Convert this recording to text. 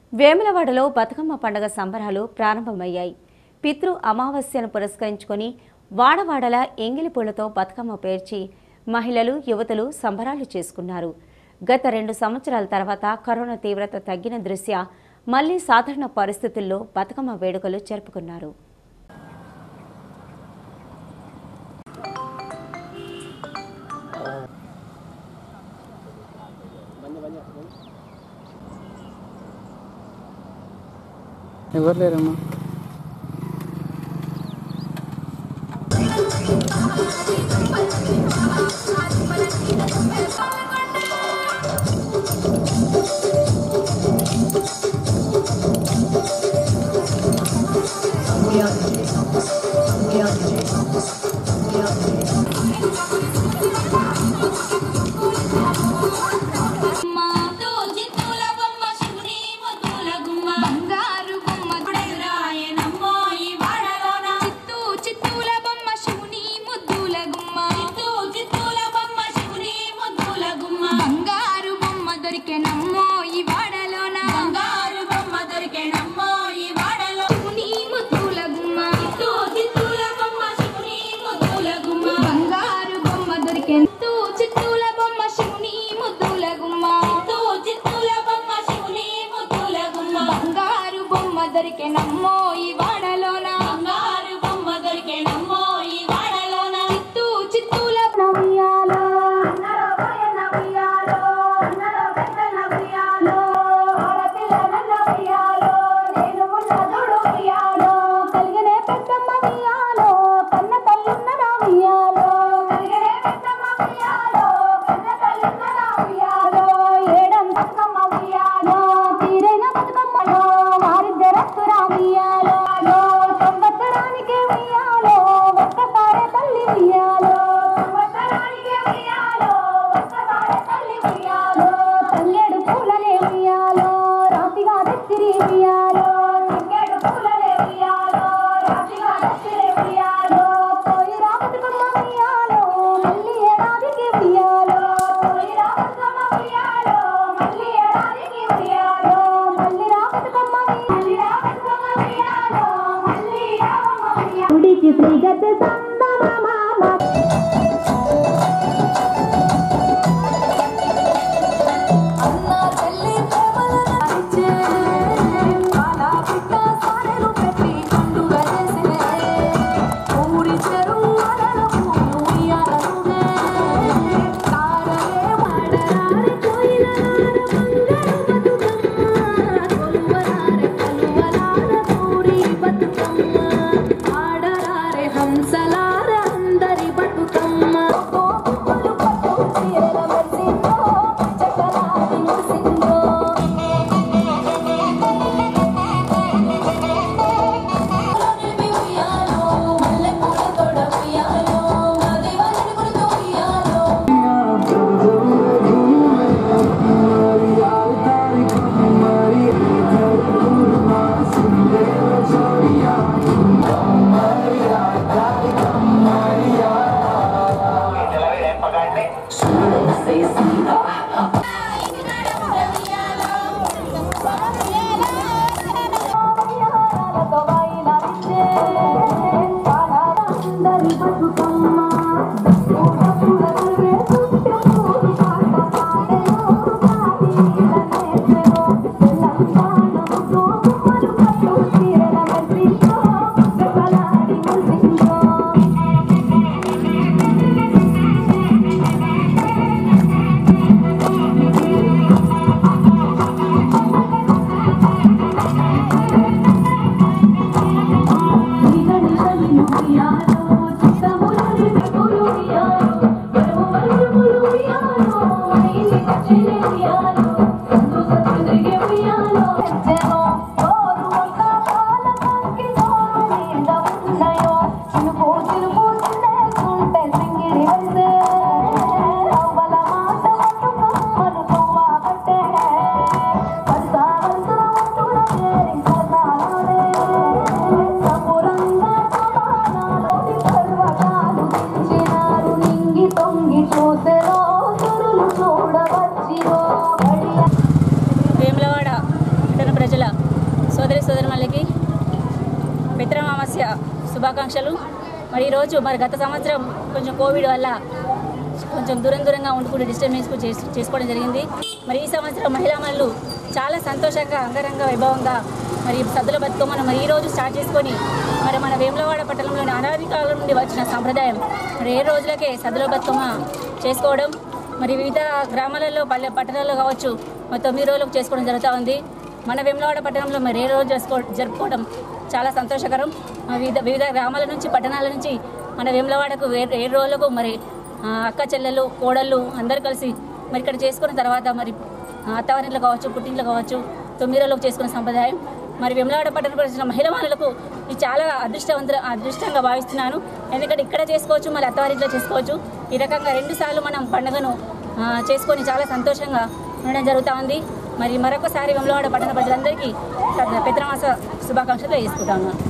వేములవాడలో బతుకమ్మ పండుగ సంబరాలు ప్రారంభమయ్యాయి పితృ అమావాస్యను పురస్కరించుకొని వాడవాడల ఎంగిలి పూలతో బతుకమ్మ పేర్చి మహిళలు యువతులు సంబరాలు చేసుకున్నారు గత రెండు సంవత్సరాల తర్వాత కరోనా తీవ్రత తగ్గిన దృష్ట్యా మళ్లీ సాధారణ పరిస్థితుల్లో బతుకమ్మ వేడుకలు జరుపుకున్నారు ఎవరు లేరమ్మా మాతో చిత్తుల బొమ్మ శివుని ముద్దుల గుమ్మ బంగారు బొమ్మ రాయనమ్మో ఈ వాడలోన చిత్తూ చిత్తూల బొమ్మ శివుని ముద్దుల గుమ్మ చిత్తూ చిత్తూల బొమ్మ శివుని ముద్దుల గుమ్మ బంగారు బొమ్మ దొరికెనమ్మో ఈ వాడలోన బంగారు బొమ్మ దొరికెనమ్మో ఈ వాడలో శివుని ముద్దుల గుమ్మ చిత్తూ చిత్తూల బొమ్మ శివుని ముద్దుల గుమ్మ బంగారు బొమ్మ దొరికెన చిత్తూ చిత్తూల బొమ్మ శివుని ముద్దుల గుమ్మ చిత్తూ చిత్తూల బొమ్మ శివుని ముద్దుల గుమ్మ బంగారు బొమ్మ దొరికెనమ్మో ఈ వాడలోన బంగారు బొమ్మ దొరికెనమ్మో ఈ వాడలోన చిత్తూ చిత్తూల నవ్యాలో కలిగినే పెద్దమ్మ వియాలో కన్న తల్లున్న రామియాలో కలిగినే పెద్దమ్మ వియాలో కన్న తల్లున్న రామియాలో ఏడం బతుకమ్మ వియాలో తీరైన బతుకమ్మలో వారిద్దరత్తు రామియాలో సంవత్సరానికి వియాలో ఒక్కసారి తల్లి వియాలో సంవత్సరానికి వియాలో ఒక్కసారి తల్లి వియాలో తల్లేడు పూలలే వియాలో రాతిగా తెచ్చిరి వియాలో తంగేడు పూలలే వియాలో రాతిగా తెచ్చిరి వియాలో పోయి రాబతుకమ్మ వియాలో మళ్ళీ ఏడాదికి వియాలో పోయి రాబతుకమ్మ వియాలో మళ్ళీ ఏడాదికి వియాలో మళ్ళీ రాబతుకమ్మ మళ్ళీ రాబతుకమ్మ వియాలో మళ్ళీ రామమ్మ వియాలో గుడికి శ్రీగత సందమామ అన్న చెల్లి ప్రేమలనిచ్చే పాల పిట్ట సారెలు పెట్టి పండుగ చేసినే ఊరి చెరువు అలల పూలు ఉయ్యాలనునే తారలే వాడరారి కోయిలనార బంగారు బతుకమ్మ కొలువరారే కొలువరార పూరి బతుకమ్మ ఆడరారే హంసలార ప్రజల సోదరి సోదరులకి పిత్రమామస్య శుభాకాంక్షలు మరి ఈరోజు మరి గత సంవత్సరం కొంచెం కోవిడ్ వల్ల కొంచెం దూరం దూరంగా ఉండుకుంటూ డిస్టర్బెన్స్ చేసు చేసుకోవడం జరిగింది మరి ఈ సంవత్సరం మహిళా మనులు చాలా సంతోషంగా అంగరంగ వైభవంగా మరి సద్దుల బతుకమ్మను మరి ఈ రోజు స్టార్ట్ చేసుకొని మరి మన వేములవాడ పట్టణంలోని అనాది కాలం నుండి వచ్చిన సాంప్రదాయం మరి ఏ రోజులకే సద్దుల బతుకమ్మ చేసుకోవడం మరి వివిధ గ్రామాలలో పల్లె పట్టణాల్లో కావచ్చు మరి తొమ్మిది రోజులకు చేసుకోవడం జరుగుతూ ఉంది మన వేములవాడ పట్టణంలో మరి ఏ రోజు చేసుకో జరుపుకోవడం చాలా సంతోషకరం ఆ వివిధ వివిధ గ్రామాల నుంచి పట్టణాల నుంచి మన వేములవాడకు ఏ- ఏడు రోజులకు మరి ఆ, అక్క చెల్లెలు కోడళ్ళు అందరు కలిసి మరి ఇక్కడ చేసుకున్న తర్వాత మరి ఆ, అత్తవారింట్లో కావచ్చు పుట్టింట్లో కావచ్చు తొమ్మిది రోజులకు చేసుకున్న సంప్రదాయం మరి వేములవాడ పట్టణకు వచ్చిన మహిళా మహిళలకు ఇది చాలా అదృష్టవంత అదృష్టంగా భావిస్తున్నాను ఎందుకంటే ఇక్కడ చేసుకోవచ్చు మరి అత్తవారింట్లో చేసుకోవచ్చు ఈ రకంగా రెండు సార్లు మనం పండుగను ఆ, చేసుకొని చాలా సంతోషంగా ఉండడం జరుగుతూ ఉంది మరి మరొకసారి వెమ్లవాడ పట్టణ ప్రజలందరికీ పెద్దమాస శుభాకాంక్షలు వేసుకుంటాను